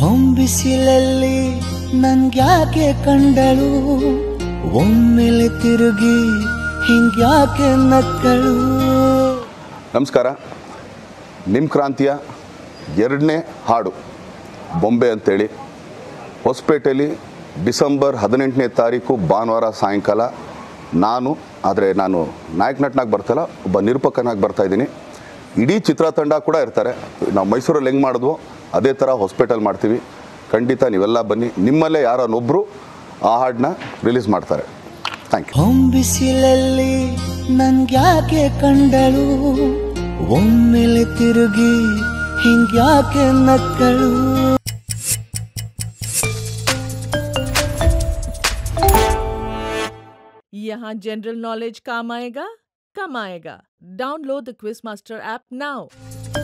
ಹೊಂಬಿಸಿಲಲ್ಲಿ ನನ್ಗ್ಯಾಕೆ ಕಂಡಳು ಒಮ್ಮೆಲೆ ತಿರುಗಿ ಹಿಂಗ್ಯಾಕೆ ನಕ್ಕಳು ನಮಸ್ಕಾರ ನಿಮ್ಮ ಕ್ರಾಂತಿಯ ಎರಡನೇ ಹಾಡು ಬೊಂಬೆ ಅಂತೇಳಿ ಹೊಸಪೇಟೆಯಲ್ಲಿ ಡಿಸೆಂಬರ್ ಹದಿನೆಂಟನೇ ತಾರೀಕು ಭಾನುವಾರ ಸಾಯಂಕಾಲ ನಾನು ಆದರೆ ನಾನು ನಾಯಕ ನಟನಾಗಿ ಬರ್ತಲ್ಲ ಒಬ್ಬ ನಿರೂಪಕನಾಗಿ ಬರ್ತಾ ಇದ್ದೀನಿ ಇಡೀ ಚಿತ್ರತಂಡ ಕೂಡ ಇರ್ತಾರೆ ನಾವು ಮೈಸೂರಲ್ಲಿ ಹೆಂಗೆ ಮಾಡಿದ್ವೋ ಅದೇ ಥರ ಹೊಸಪೇಟೆಲ್ ಮಾಡ್ತೀವಿ ಖಂಡಿತ ನೀವೆಲ್ಲ ಬನ್ನಿ ನಿಮ್ಮಲ್ಲೇ ಯಾರನ್ನೊಬ್ಬರು ಆ ಹಾಡನ್ನ ರಿಲೀಸ್ ಮಾಡ್ತಾರೆ ಥ್ಯಾಂಕ್ ಯು ಹೊಂಬಿಸಿಲಲ್ಲಿ ನನ್ಗ್ಯಾಕೆ ಕಂಡಳು ಒಮ್ಮೆಲೆ ತಿರುಗಿ ಹಿಂಗ್ಯಾಕೆ ನಕ್ಕಳು यहाँ जनरल नॉलेज काम आएगा कम आएगा download the quiz master app now